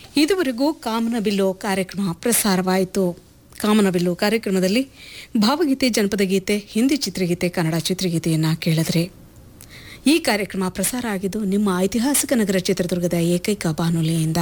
ಇದುವರೆಗೂ ಕಾಮನಬಿಲ್ಲು ಕಾರ್ಯಕ್ರಮ ಪ್ರಸಾರವಾಯಿತು ಕಾಮನಬಿಲ್ಲು ಕಾರ್ಯಕ್ರಮದಲ್ಲಿ ಭಾವಗೀತೆ ಜನಪದ ಗೀತೆ ಹಿಂದಿ ಚಿತ್ರಗೀತೆ ಕನ್ನಡ ಚಿತ್ರಗೀತೆಯನ್ನು ಕೇಳಿದ್ರೆ ಈ ಕಾರ್ಯಕ್ರಮ ಪ್ರಸಾರ ಆಗಿದ್ದು ನಿಮ್ಮ ಐತಿಹಾಸಿಕ ನಗರ ಚಿತ್ರದುರ್ಗದ ಏಕೈಕ ಬಾನುಲಿಯಿಂದ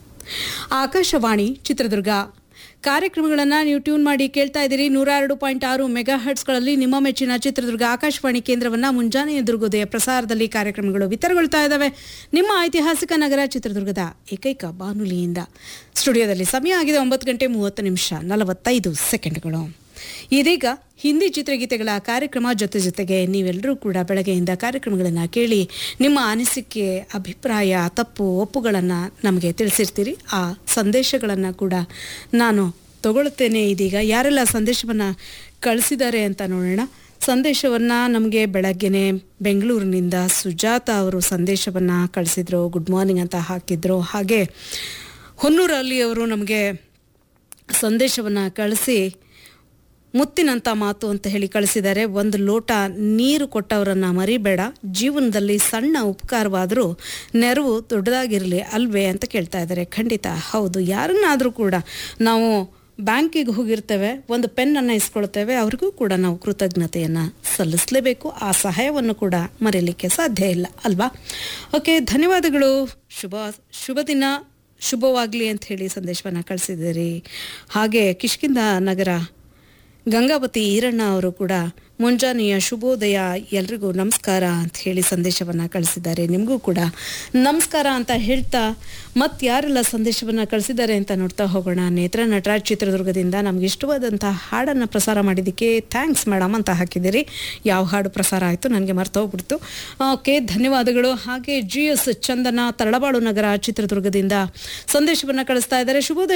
ಆಕಾಶವಾಣಿ ಚಿತ್ರದುರ್ಗ ಕಾರ್ಯಕ್ರಮಗಳನ್ನು ನೀವು ಟ್ಯೂನ್ ಮಾಡಿ ಕೇಳ್ತಾ ಇದ್ದೀರಿ ನೂರ ಎರಡು ಪಾಯಿಂಟ್ ಆರು ಮೆಗಾ ಹರ್ಟ್ಸ್ಗಳಲ್ಲಿ ನಿಮ್ಮ ಮೆಚ್ಚಿನ ಚಿತ್ರದುರ್ಗ ಆಕಾಶವಾಣಿ ಕೇಂದ್ರವನ್ನು ಮುಂಜಾನೆ ದುರ್ಗೋದಯ ಪ್ರಸಾರದಲ್ಲಿ ಕಾರ್ಯಕ್ರಮಗಳು ವಿತರಗೊಳ್ತಾ ಇದ್ದಾವೆ ನಿಮ್ಮ ಐತಿಹಾಸಿಕ ನಗರ ಚಿತ್ರದುರ್ಗದ ಏಕೈಕ ಬಾನುಲಿಯಿಂದ ಸ್ಟುಡಿಯೋದಲ್ಲಿ ಸಮಯ ಆಗಿದೆ ಒಂಬತ್ತು ಗಂಟೆ ಮೂವತ್ತು ನಿಮಿಷ ನಲವತ್ತೈದು ಸೆಕೆಂಡ್ಗಳು ಇದೀಗ ಹಿಂದಿ ಚಿತ್ರಗೀತೆಗಳ ಕಾರ್ಯಕ್ರಮ ಜೊತೆ ಜೊತೆಗೆ ನೀವೆಲ್ಲರೂ ಕೂಡ ಬೆಳಗ್ಗೆಯಿಂದ ಕಾರ್ಯಕ್ರಮಗಳನ್ನು ಕೇಳಿ ನಿಮ್ಮ ಅನಿಸಿಕೆ ಅಭಿಪ್ರಾಯ ತಪ್ಪು ಒಪ್ಪುಗಳನ್ನು ನಮಗೆ ತಿಳಿಸಿರ್ತೀರಿ ಆ ಸಂದೇಶಗಳನ್ನು ಕೂಡ ನಾನು ತಗೊಳ್ತೇನೆ ಇದೀಗ ಯಾರೆಲ್ಲ ಸಂದೇಶವನ್ನು ಕಳಿಸಿದ್ದಾರೆ ಅಂತ ನೋಡೋಣ ಸಂದೇಶವನ್ನು ನಮಗೆ ಬೆಳಗ್ಗೆನೆ ಬೆಂಗಳೂರಿನಿಂದ ಸುಜಾತ ಅವರು ಸಂದೇಶವನ್ನು ಕಳಿಸಿದ್ರು ಗುಡ್ ಮಾರ್ನಿಂಗ್ ಅಂತ ಹಾಕಿದ್ರು ಹಾಗೆ ಹೊನ್ನೂರಲ್ಲಿ ಅವರು ನಮಗೆ ಸಂದೇಶವನ್ನು ಕಳಿಸಿ ಮುತ್ತಿನಂಥ ಮಾತು ಅಂತ ಹೇಳಿ ಕಳಿಸಿದ್ದಾರೆ ಒಂದು ಲೋಟ ನೀರು ಕೊಟ್ಟವರನ್ನ ಮರಿಬೇಡ ಜೀವನದಲ್ಲಿ ಸಣ್ಣ ಉಪಕಾರವಾದರೂ ನೆರವು ದೊಡ್ಡದಾಗಿರಲಿ ಅಲ್ವೇ ಅಂತ ಕೇಳ್ತಾ ಇದ್ದಾರೆ ಖಂಡಿತ ಹೌದು ಯಾರನ್ನಾದರೂ ಕೂಡ ನಾವು ಬ್ಯಾಂಕಿಗೆ ಹೋಗಿರ್ತೇವೆ ಒಂದು ಪೆನ್ನನ್ನು ಇಸ್ಕೊಳ್ತೇವೆ ಅವ್ರಿಗೂ ಕೂಡ ನಾವು ಕೃತಜ್ಞತೆಯನ್ನು ಸಲ್ಲಿಸಲೇಬೇಕು ಆ ಸಹಾಯವನ್ನು ಕೂಡ ಮರೆಯಲಿಕ್ಕೆ ಸಾಧ್ಯ ಇಲ್ಲ ಅಲ್ವಾ ಓಕೆ ಧನ್ಯವಾದಗಳು ಶುಭ ಶುಭ ದಿನ ಶುಭವಾಗಲಿ ಅಂತ ಹೇಳಿ ಸಂದೇಶವನ್ನು ಕಳಿಸಿದ್ದೀರಿ ಹಾಗೆ ಕಿಷ್ಕಿಂದ ನಗರ ಗಂಗಾವತಿ ಈರಣ್ಣ ಅವರು ಕೂಡ ಮುಂಜಾನೆಯ ಶುಭೋದಯ ಎಲ್ರಿಗೂ ನಮಸ್ಕಾರ ಅಂತ ಹೇಳಿ ಸಂದೇಶವನ್ನು ಕಳಿಸಿದ್ದಾರೆ ನಿಮಗೂ ಕೂಡ ನಮಸ್ಕಾರ ಅಂತ ಹೇಳ್ತಾ ಮತ್ತೆ ಯಾರೆಲ್ಲ ಸಂದೇಶವನ್ನು ಕಳಿಸಿದ್ದಾರೆ ಅಂತ ನೋಡ್ತಾ ಹೋಗೋಣ ನೇತ್ರ ನಟರಾಜ್ ಚಿತ್ರದುರ್ಗದಿಂದ ನಮ್ಗೆ ಇಷ್ಟವಾದಂಥ ಹಾಡನ್ನು ಪ್ರಸಾರ ಮಾಡಿದ್ದಕ್ಕೆ ಥ್ಯಾಂಕ್ಸ್ ಮೇಡಮ್ ಅಂತ ಹಾಕಿದ್ದೀರಿ ಯಾವ ಹಾಡು ಪ್ರಸಾರ ಆಯಿತು ನನಗೆ ಮರ್ತು ಹೋಗ್ಬಿಡ್ತು ಓಕೆ ಧನ್ಯವಾದಗಳು ಹಾಗೆ ಜಿ ಎಸ್ ಚಂದನ ತರಳಬಾಳು ನಗರ ಚಿತ್ರದುರ್ಗದಿಂದ ಸಂದೇಶವನ್ನು ಕಳಿಸ್ತಾ ಇದ್ದಾರೆ ಶುಭೋದಯ